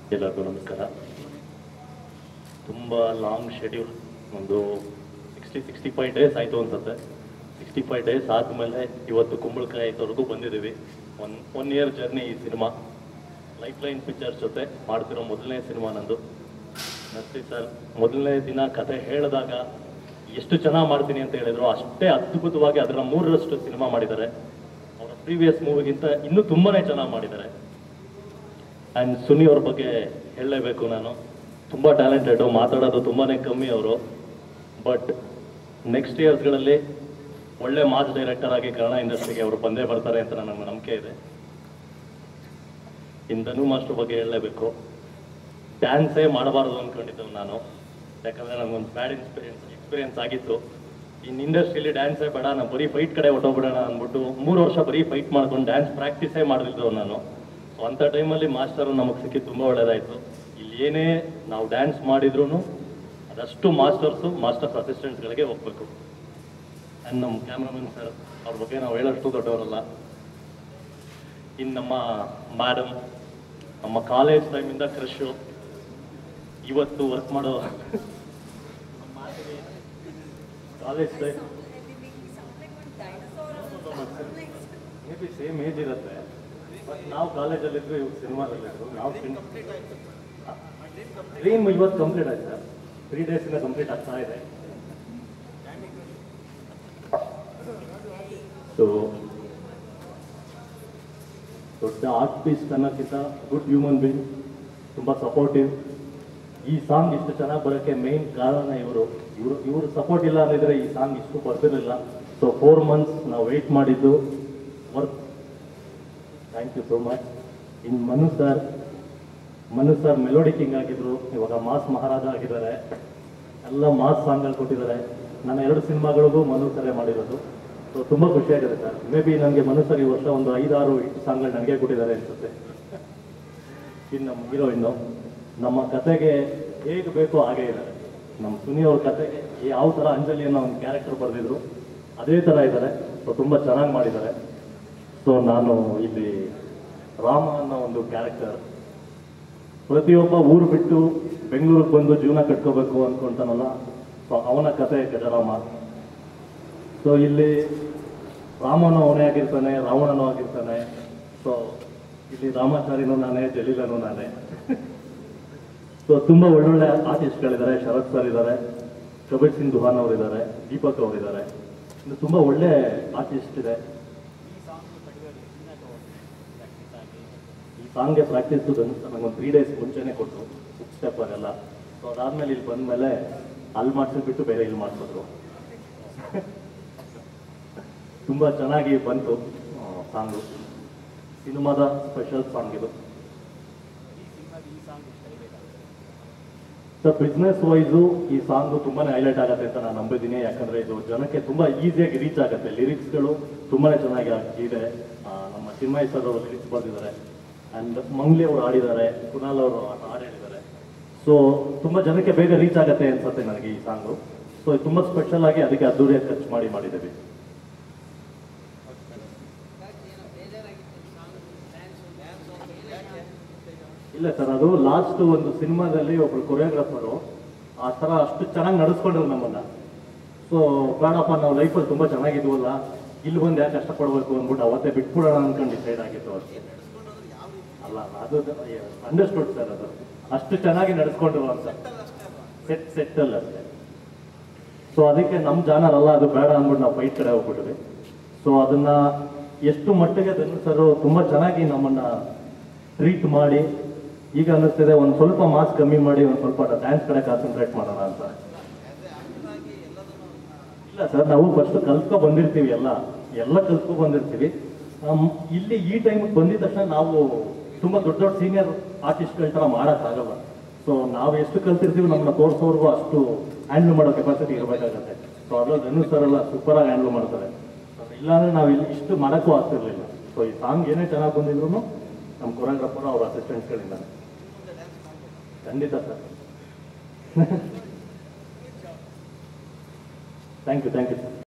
ಎಲ್ಲರಿಗೂ ನಮಸ್ಕಾರ ತುಂಬ ಲಾಂಗ್ ಶೆಡ್ಯೂಲ್ ಒಂದು ಸಿಕ್ಸ್ಟಿ ಸಿಕ್ಸ್ಟಿ ಫೈವ್ ಡೇಸ್ ಆಯಿತು ಅನ್ಸುತ್ತೆ ಸಿಕ್ಸ್ಟಿ ಫೈವ್ ಡೇಸ್ ಆದಮೇಲೆ ಇವತ್ತು ಕುಂಬಳಕಾಯಿವರೆಗೂ ಬಂದಿದ್ದೀವಿ ಒನ್ ಒನ್ ಇಯರ್ ಜರ್ನಿ ಈ ಸಿನಿಮಾ ಲೈಫ್ ಲೈನ್ ಪಿಕ್ಚರ್ಸ್ ಜೊತೆ ಮಾಡ್ತಿರೋ ಮೊದಲನೇ ಸಿನಿಮಾ ನಂದು ನರ್ಸಿ ಸರ್ ಮೊದಲನೇ ದಿನ ಕತೆ ಹೇಳಿದಾಗ ಎಷ್ಟು ಚೆನ್ನಾಗಿ ಮಾಡ್ತೀನಿ ಅಂತ ಹೇಳಿದ್ರು ಅಷ್ಟೇ ಅದ್ಭುತವಾಗಿ ಅದರ ಮೂರರಷ್ಟು ಸಿನಿಮಾ ಮಾಡಿದ್ದಾರೆ ಅವರ ಪ್ರೀವಿಯಸ್ ಮೂವಿಗಿಂತ ಇನ್ನೂ ತುಂಬಾನೇ ಚೆನ್ನಾಗಿ ಮಾಡಿದ್ದಾರೆ ಆ್ಯಂಡ್ ಸುನಿ ಅವ್ರ ಬಗ್ಗೆ ಹೇಳಲೇಬೇಕು ನಾನು ತುಂಬ ಟ್ಯಾಲೆಂಟೆಡು ಮಾತಾಡೋದು ತುಂಬಾ ಕಮ್ಮಿ ಅವರು ಬಟ್ ನೆಕ್ಸ್ಟ್ ಇಯರ್ಸ್ಗಳಲ್ಲಿ ಒಳ್ಳೆ ಮಾಸ್ ಡೈರೆಕ್ಟರ್ ಆಗಿ ಕನ್ನಡ ಇಂಡಸ್ಟ್ರಿಗೆ ಅವರು ಬಂದೇ ಬರ್ತಾರೆ ಅಂತ ನನಗೆ ನಂಬಿಕೆ ಇದೆ ಇನ್ನು ಧನು ಮಾಸ್ಟರ್ ಬಗ್ಗೆ ಹೇಳಲೇಬೇಕು ಡ್ಯಾನ್ಸೇ ಮಾಡಬಾರ್ದು ಅಂದ್ಕೊಂಡಿದ್ದೆವು ನಾನು ಯಾಕಂದರೆ ನನಗೊಂದು ಬ್ಯಾಡ್ ಎಕ್ಸ್ಪೀರಿಯನ್ಸ್ ಎಕ್ಸ್ಪೀರಿಯನ್ಸ್ ಆಗಿತ್ತು ಇನ್ನು ಇಂಡಸ್ಟ್ರಿಯಲ್ಲಿ ಡ್ಯಾನ್ಸೇ ಬೇಡ ನಾನು ಬರೀ ಫೈಟ್ ಕಡೆ ಹೊಟ್ಟೋಗ್ಬಿಡೋಣ ಅಂದ್ಬಿಟ್ಟು ಮೂರು ವರ್ಷ ಬರೀ ಫೈಟ್ ಮಾಡ್ಕೊಂಡು ಡ್ಯಾನ್ಸ್ ಪ್ರಾಕ್ಟೀಸೇ ಮಾಡದಿದ್ದವು ನಾನು ಸೊ ಅಂಥ ಟೈಮಲ್ಲಿ ಮಾಸ್ಟರು ನಮಗೆ ಸಿಕ್ಕಿ ತುಂಬ ಒಳ್ಳೇದಾಯಿತು ಇಲ್ಲಿ ಏನೇ ನಾವು ಡ್ಯಾನ್ಸ್ ಮಾಡಿದ್ರು ಅದಷ್ಟು ಮಾಸ್ಟರ್ಸು ಮಾಸ್ಟರ್ಸ್ ಅಸಿಸ್ಟೆಂಟ್ಸ್ಗಳಿಗೆ ಹೋಗ್ಬೇಕು ಆ್ಯಂಡ್ ನಮ್ಮ ಕ್ಯಾಮ್ರಾಮನ್ ಸರ್ ಅವ್ರ ಬಗ್ಗೆ ನಾವು ಹೇಳೋಷ್ಟು ದೊಡ್ಡವರಲ್ಲ ಇನ್ನು ನಮ್ಮ ಮ್ಯಾಡಮ್ ನಮ್ಮ ಕಾಲೇಜ್ ಟೈಮಿಂದ ಕ್ರಶು ಇವತ್ತು ವರ್ಕ್ ಮಾಡೋ college time may be same age ಇರುತ್ತೆ ಬಟ್ ನಾವು ಕಾಲೇಜಲ್ಲಿದ್ವಿ ಇವ್ರು ಸಿನಿಮಾದಲ್ಲಿದ್ರು ನಾವು ಡ್ರೀಮ್ ಇವತ್ತು ಕಂಪ್ಲೀಟ್ ಆಯ್ತು ಸರ್ ತ್ರೀ ಡೇಸಿಂದ ಕಂಪ್ಲೀಟ್ ಆಗ್ತಾ ಇದೆ ಸೊ ದೊಡ್ಡ ಆರ್ಟಿಸ್ಟ್ ಅನ್ನೋಕ್ಕಿಂತ ಗುಡ್ ಹ್ಯೂಮನ್ ಬೀಯಿಂಗ್ ತುಂಬ ಸಪೋರ್ಟಿವ್ ಈ ಸಾಂಗ್ ಇಷ್ಟು ಚೆನ್ನಾಗಿ ಬರೋಕ್ಕೆ ಮೇನ್ ಕಾರಣ ಇವರು ಇವರು ಇವರು ಸಪೋರ್ಟ್ ಇಲ್ಲ ಅಂದಿದ್ರೆ ಈ ಸಾಂಗ್ ಇಷ್ಟು ಬರ್ತಿರಲಿಲ್ಲ ಸೊ ಫೋರ್ ಮಂತ್ಸ್ ನಾವು ವೆಯ್ಟ್ ಮಾಡಿದ್ದು work thank you so much ಇನ್ನು Manu sir Manu sir melody king ಆಗಿದ್ರು ಇವಾಗ ಮಾಸ್ ಮಹಾರಾಜ ಆಗಿದ್ದಾರೆ ಎಲ್ಲ ಮಾಸ್ ಸಾಂಗ್ಗಳು ಕೊಟ್ಟಿದ್ದಾರೆ ನನ್ನ ಎರಡು ಸಿನಿಮಾಗಳಿಗೂ ಮನು ಸರೇ ಮಾಡಿರೋದು ಸೊ ತುಂಬ ಖುಷಿಯಾಗಿದೆ ಸರ್ ಮೇ ಬಿ ನನಗೆ ಮನು ಸರ್ ಈ ವರ್ಷ ಒಂದು ಐದಾರು ಸಾಂಗ್ಗಳು ನನಗೆ ಕೊಟ್ಟಿದ್ದಾರೆ ಅನಿಸುತ್ತೆ ಇನ್ನು ನಮ್ಮ ಹೀರೋಯಿನ್ನು ನಮ್ಮ ಕತೆಗೆ ಹೇಗೆ ಬೇಕೋ ಹಾಗೇ ಇದ್ದಾರೆ ನಮ್ಮ ಸುನಿ ಅವ್ರ ಕತೆಗೆ ಯಾವ ಥರ ಅಂಜಲಿ ಅನ್ನೋ ಒಂದು ಕ್ಯಾರೆಕ್ಟರ್ ಬರೆದಿದ್ರು ಅದೇ ಥರ ಇದ್ದಾರೆ ಸೊ ತುಂಬ ಚೆನ್ನಾಗಿ ಮಾಡಿದ್ದಾರೆ ಸೊ ನಾನು ಇಲ್ಲಿ ರಾಮ ಅನ್ನೋ ಒಂದು ಕ್ಯಾರೆಕ್ಟರ್ ಪ್ರತಿಯೊಬ್ಬ ಊರು ಬಿಟ್ಟು ಬೆಂಗಳೂರಿಗೆ ಬಂದು ಜೀವನ ಕಟ್ಕೋಬೇಕು ಅಂದ್ಕೊಂತಾನಲ್ಲ ಸೊ ಅವನ ಕತೆ ಗಜರಾಮ ಸೊ ಇಲ್ಲಿ ರಾಮನು ಅವನೇ ಆಗಿರ್ತಾನೆ ರಾವಣನೂ ಆಗಿರ್ತಾನೆ ಸೊ ಇಲ್ಲಿ ರಾಮಾಚಾರಿನೂ ನಾನೇ ಜಲೀಲನೂ ನಾನೇ ಸೊ ತುಂಬ ಒಳ್ಳೊಳ್ಳೆ ಆರ್ಟಿಸ್ಟ್ಗಳಿದ್ದಾರೆ ಶರತ್ ಸರ್ ಇದ್ದಾರೆ ಕಬೀರ್ ಸಿಂಗ್ ದುಹಾನ್ ಅವರಿದ್ದಾರೆ ದೀಪಕ್ ಅವರಿದ್ದಾರೆ ಇನ್ನು ತುಂಬ ಒಳ್ಳೆ ಆರ್ಟಿಸ್ಟ್ ಇದೆ ಈ ಸಾಂಗ್ಗೆ ಪ್ರಾಕ್ಟೀಸ್ ನನಗೊಂದು ತ್ರೀ ಡೇಸ್ ಮುಂಚೆನೆ ಕೊಟ್ಟರು ಬುಕ್ ಸ್ಟೆಪ್ ಅದೆಲ್ಲ ಸೊ ಅದಾದ್ಮೇಲೆ ಇಲ್ಲಿ ಬಂದಮೇಲೆ ಅಲ್ಲಿ ಮಾಡಿಸ್ಬಿಟ್ಟು ಬೇರೆ ಇಲ್ಲಿ ಮಾಡಿಸಿದ್ರು ತುಂಬ ಚೆನ್ನಾಗಿ ಬಂತು ಸಾಂಗು ಸಿನಿಮಾದ ಸ್ಪೆಷಲ್ ಸಾಂಗ್ ಇದು ಸರ್ ಬಿಸ್ನೆಸ್ ವೈಸು ಈ ಸಾಂಗು ತುಂಬಾನೇ ಹೈಲೈಟ್ ಆಗುತ್ತೆ ಅಂತ ನಾನು ನಂಬಿದ್ದೀನಿ ಯಾಕಂದ್ರೆ ಇದು ಜನಕ್ಕೆ ತುಂಬಾ ಈಸಿಯಾಗಿ ರೀಚ್ ಆಗುತ್ತೆ ಲಿರಿಕ್ಸ್ಗಳು ತುಂಬಾನೇ ಚೆನ್ನಾಗಿ ಆಗ್- ಇದೆ ಆ, ನಮ್ಮ ಚಿನ್ಮಯ್ ಸರ್ ಅವರು ಲಿರಿಕ್ಸ್ ಬರೆದಿದ್ದಾರೆ ಅಂಡ್ ಮಂಗ್ಲಿ ಅವರು ಆಡಿದ್ದಾರೆ ಕುನಾಲ್ ಅವರು ಹಾಡು ಹೇಳಿದ್ದಾರೆ ಸೊ ತುಂಬಾ ಜನಕ್ಕೆ ಬೇಗ ರೀಚ್ ಆಗುತ್ತೆ ಅನ್ಸುತ್ತೆ ನನಗೆ ಈ ಸಾಂಗು ಸೊ ತುಂಬಾ ಸ್ಪೆಷಲ್ ಆಗಿ ಅದಕ್ಕೆ ಅದ್ದೂರಿಯಾಗಿ ಖರ್ಚು ಮಾಡಿ ಮಾಡಿದ್ದೀವಿ ಇಲ್ಲ ಸರ್ ಅದು ಲಾಸ್ಟ್ ಒಂದು ಸಿನಿಮಾದಲ್ಲಿ ಒಬ್ರು ಕೊರಿಯೋಗ್ರಾಫರು ಆ ಥರ ಅಷ್ಟು ಚೆನ್ನಾಗಿ ನಡೆಸ್ಕೊಂಡ್ರು ನಮ್ಮನ್ನ ಸೊ ಬೇಡಪ್ಪ ನಾವು ಲೈಫಲ್ಲಿ ತುಂಬ ಚೆನ್ನಾಗಿದ್ವಲ್ಲ ಇಲ್ಲಿ ಬಂದು ಯಾಕೆ ಕಷ್ಟಪಡಬೇಕು ಅಂದ್ಬಿಟ್ಟು ಅವತ್ತೇ ಬಿಟ್ಬಿಡೋಣ ಅನ್ಕೊಂಡು ಡಿಸೈಡ್ ಆಗಿತ್ತು ಅವ್ರಿಗೆ ಅಲ್ಲ ಅದು ಅಂಡರ್ಸ್ಟುಡ್ ಸರ್ ಅದು ಅಷ್ಟು ಚೆನ್ನಾಗಿ ನಡೆಸ್ಕೊಂಡ್ರು ಅಂತ ಸೆಟ್ ಸೆಟ್ ಅಲ್ಲ ಅಷ್ಟೇ ಸೊ ಅದಕ್ಕೆ ನಮ್ಮ ಜಾನರ್ ಅಲ್ಲ ಅದು ಬೇಡ ಅಂದ್ಬಿಟ್ಟು ನಾವು ಫೈಟ್ ಕಡೆ ಹೋಗ್ಬಿಟ್ವಿ ಸೊ ಅದನ್ನ ಎಷ್ಟು ಮಟ್ಟಿಗೆ ಧನು ಸರ್ ತುಂಬಾ ಚೆನ್ನಾಗಿ ನಮ್ಮನ್ನ ಟ್ರೀಟ್ ಮಾಡಿ ಈಗ ಅನ್ನಿಸ್ತಿದೆ ಒಂದು ಸ್ವಲ್ಪ ಮಾಸ್ ಕಮ್ಮಿ ಮಾಡಿ ಒಂದು ಸ್ವಲ್ಪ ಡ್ಯಾನ್ಸ್ ಕಡೆ ಕಾನ್ಸಂಟ್ರೇಟ್ ಮಾಡೋಣ ಅಂತ ಇಲ್ಲ ಸರ್ ನಾವು ಫಸ್ಟ್ ಕಲ್ತ್ಕೊ ಬಂದಿರ್ತೀವಿ ಎಲ್ಲ ಎಲ್ಲ ಕಲ್ತ್ಕೊ ಬಂದಿರ್ತೀವಿ ಆಮ್, ಇಲ್ಲಿ ಈ ಟೈಮಿಗೆ ಬಂದಿದ ತಕ್ಷಣ ನಾವು ತುಂಬಾ ದೊಡ್ಡ ದೊಡ್ಡ ಸೀನಿಯರ್ ಆರ್ಟಿಸ್ಟ್ಗಳ ಥರ ಮಾಡೋಕ್ಕಾಗಲ್ಲ ಸೊ ನಾವು ಎಷ್ಟು ಕಲ್ತಿರ್ತೀವಿ ನಮ್ಮನ್ನ ತೋರಿಸೋರ್ಗು ಅಷ್ಟು ಹ್ಯಾಂಡಲ್ ಮಾಡೋ ಕೆಪಾಸಿಟಿ ಇರಬೇಕಾಗತ್ತೆ ಸೊ ಅದ್ರಲ್ಲಿ ಧನು ಸರ್ ಎಲ್ಲ ಸೂಪರ್ ಆಗಿ ಹ್ಯಾಂಡಲ್ ಮಾಡ್ತಾರೆ ಇಲ್ಲಾಂದ್ರೆ ನಾವು ಇಲ್ಲಿ ಇಷ್ಟು ಮಾಡೋಕ್ಕೂ ಆಗ್ತಿರ್ಲಿಲ್ಲ ಸೊ ಈ ಸಾಂಗ್ ಏನೇ ಚೆನ್ನಾಗಿ ಬಂದಿದ್ರು ನಮ್ಮ ಕೊರಿಯೋಗ್ರಾಫರ್ ಅವ್ರ ಅಸಿಸ್ಟೆಂಟ್ಸ್ಗಳಿಂದ ಖಂಡಿತ sir thank you thank you sir